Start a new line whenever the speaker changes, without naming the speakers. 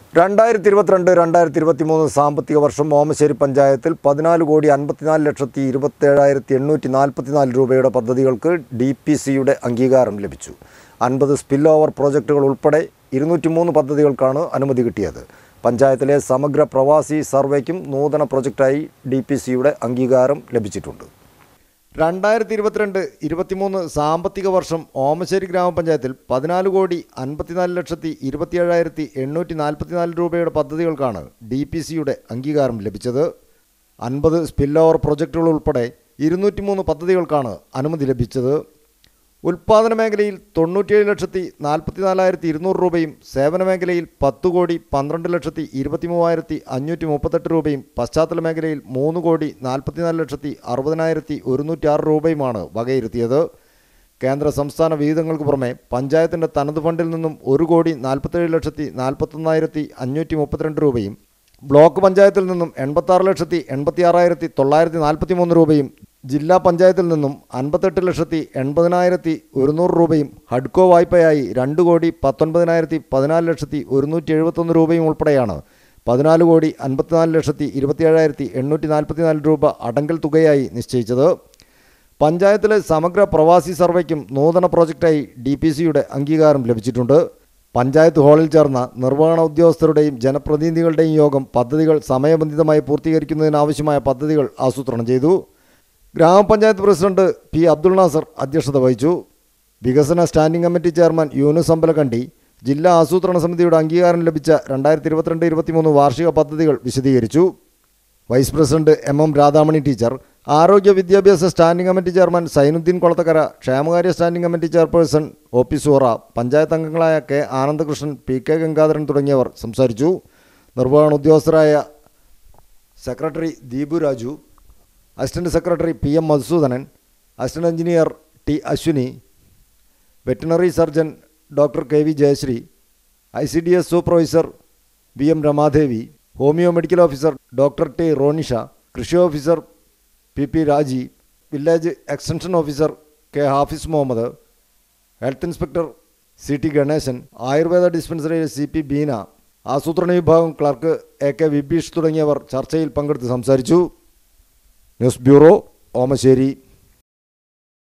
രണ്ടായിരത്തി ഇരുപത്തിരണ്ട് രണ്ടായിരത്തി ഇരുപത്തി മൂന്ന് സാമ്പത്തിക വർഷം ഓമശ്ശേരി പഞ്ചായത്തിൽ പതിനാല് കോടി അൻപത്തിനാല് ലക്ഷത്തി ഇരുപത്തേഴായിരത്തി എണ്ണൂറ്റി നാൽപ്പത്തിനാല് രൂപയുടെ പദ്ധതികൾക്ക് ഡി പി സിയുടെ അംഗീകാരം ലഭിച്ചു അൻപത് സ്പിൽ ഓവർ പ്രോജക്റ്റുകൾ ഉൾപ്പെടെ ഇരുന്നൂറ്റി മൂന്ന് പദ്ധതികൾക്കാണ് അനുമതി കിട്ടിയത് പഞ്ചായത്തിലെ സമഗ്ര പ്രവാസി സർവേക്കും നൂതന പ്രൊജക്റ്റായി ഡി പി സിയുടെ അംഗീകാരം ലഭിച്ചിട്ടുണ്ട് രണ്ടായിരത്തി ഇരുപത്തിരണ്ട് ഇരുപത്തിമൂന്ന് സാമ്പത്തിക വർഷം ഓമശ്ശേരി ഗ്രാമപഞ്ചായത്തിൽ പതിനാല് കോടി അൻപത്തിനാല് ലക്ഷത്തി ഇരുപത്തിയേഴായിരത്തി എണ്ണൂറ്റി നാൽപ്പത്തിനാല് രൂപയുടെ പദ്ധതികൾക്കാണ് ഡി പി സിയുടെ അംഗീകാരം ലഭിച്ചത് അൻപത് സ്പിൽ ഓവർ പ്രൊജക്റ്റുകൾ ഉൾപ്പെടെ ഇരുന്നൂറ്റി മൂന്ന് പദ്ധതികൾക്കാണ് അനുമതി ലഭിച്ചത് ഉൽപ്പാദന മേഖലയിൽ തൊണ്ണൂറ്റിയേഴ് ലക്ഷത്തി നാൽപ്പത്തി നാലായിരത്തി ഇരുന്നൂറ് രൂപയും സേവന മേഖലയിൽ പത്ത് കോടി പന്ത്രണ്ട് ലക്ഷത്തി ഇരുപത്തി മൂവായിരത്തി അഞ്ഞൂറ്റി മുപ്പത്തെട്ട് രൂപയും പശ്ചാത്തല മേഖലയിൽ മൂന്ന് കോടി നാൽപ്പത്തിനാല് ലക്ഷത്തി അറുപതിനായിരത്തി ഒരുന്നൂറ്റി ആറ് രൂപയുമാണ് വകയിരുത്തിയത് കേന്ദ്ര സംസ്ഥാന വിഹിതങ്ങൾക്ക് പുറമെ പഞ്ചായത്തിൻ്റെ തനത് ഫണ്ടിൽ നിന്നും ഒരു കോടി നാൽപ്പത്തേഴ് ലക്ഷത്തി നാൽപ്പത്തൊന്നായിരത്തി അഞ്ഞൂറ്റി മുപ്പത്തിരണ്ട് രൂപയും ബ്ലോക്ക് പഞ്ചായത്തിൽ നിന്നും എൺപത്താറ് ലക്ഷത്തി എൺപത്തി ആറായിരത്തി തൊള്ളായിരത്തി നാൽപ്പത്തി മൂന്ന് രൂപയും ജില്ലാ പഞ്ചായത്തിൽ നിന്നും അൻപത്തെട്ട് ലക്ഷത്തി എൺപതിനായിരത്തി ഒരുന്നൂറ് രൂപയും ഹഡ്കോ വായ്പയായി രണ്ട് കോടി പത്തൊൻപതിനായിരത്തി പതിനാല് ലക്ഷത്തി ഒരുന്നൂറ്റി എഴുപത്തൊന്ന് രൂപയും ഉൾപ്പെടെയാണ് പതിനാല് കോടി അൻപത്തിനാല് ലക്ഷത്തി ഇരുപത്തിയേഴായിരത്തി എണ്ണൂറ്റി നാൽപ്പത്തിനാല് രൂപ അടങ്കൽ തുകയായി നിശ്ചയിച്ചത് പഞ്ചായത്തിലെ സമഗ്ര പ്രവാസി സർവേക്കും നൂതന പ്രോജക്റ്റായി ഡി പി സിയുടെ അംഗീകാരം ലഭിച്ചിട്ടുണ്ട് പഞ്ചായത്ത് ഹാളിൽ ചേർന്ന നിർവഹണ ഉദ്യോഗസ്ഥരുടെയും ജനപ്രതിനിധികളുടെയും യോഗം പദ്ധതികൾ സമയബന്ധിതമായി പൂർത്തീകരിക്കുന്നതിനാവശ്യമായ പദ്ധതികൾ ആസൂത്രണം ചെയ്തു ഗ്രാമപഞ്ചായത്ത് പ്രസിഡന്റ് പി അബ്ദുൾ നാസർ അധ്യക്ഷത വഹിച്ചു വികസന standing committee chairman Yunus Ambalakkandi ജില്ലാ ആസൂത്രണ സമിതിയുടെ അംഗീകാരം ലഭിച്ച രണ്ടായിരത്തി ഇരുപത്തിരണ്ട് ഇരുപത്തിമൂന്ന് വാർഷിക പദ്ധതികൾ വിശദീകരിച്ചു vice president M M Radhamani teacher ആരോഗ്യ വിദ്യാഭ്യാസ standing committee chairman Sainudheen Kolathakkara ക്ഷേമകാര്യ standing committee chairperson O P Sura panchayat അംഗങ്ങളായ K Anandakrishnan P K Gangadharan തുടങ്ങിയവർ സംസാരിച്ചു നിർവഹണ ഉദ്യോഗസ്ഥരായ secretary Deepu Raju assistant secretary P M Madhusoodanan assistant engineer T Ashwini veterinary surgeon doctor K V Jayasree I C D S supervisor V M Ramadevi homeo medical officer doctor T Ronisha കൃഷി officer P P Raji village extension officer K Hafis Muhammad health inspector C T Ganesan Ayurveda dispensary C P Beena ആസൂത്രണ വിഭാഗം clerk A K Vibeesh തുടങ്ങിയവർ ചർച്ചയിൽ പങ്കെടുത്ത് സംസാരിച്ചു news bureau Omassery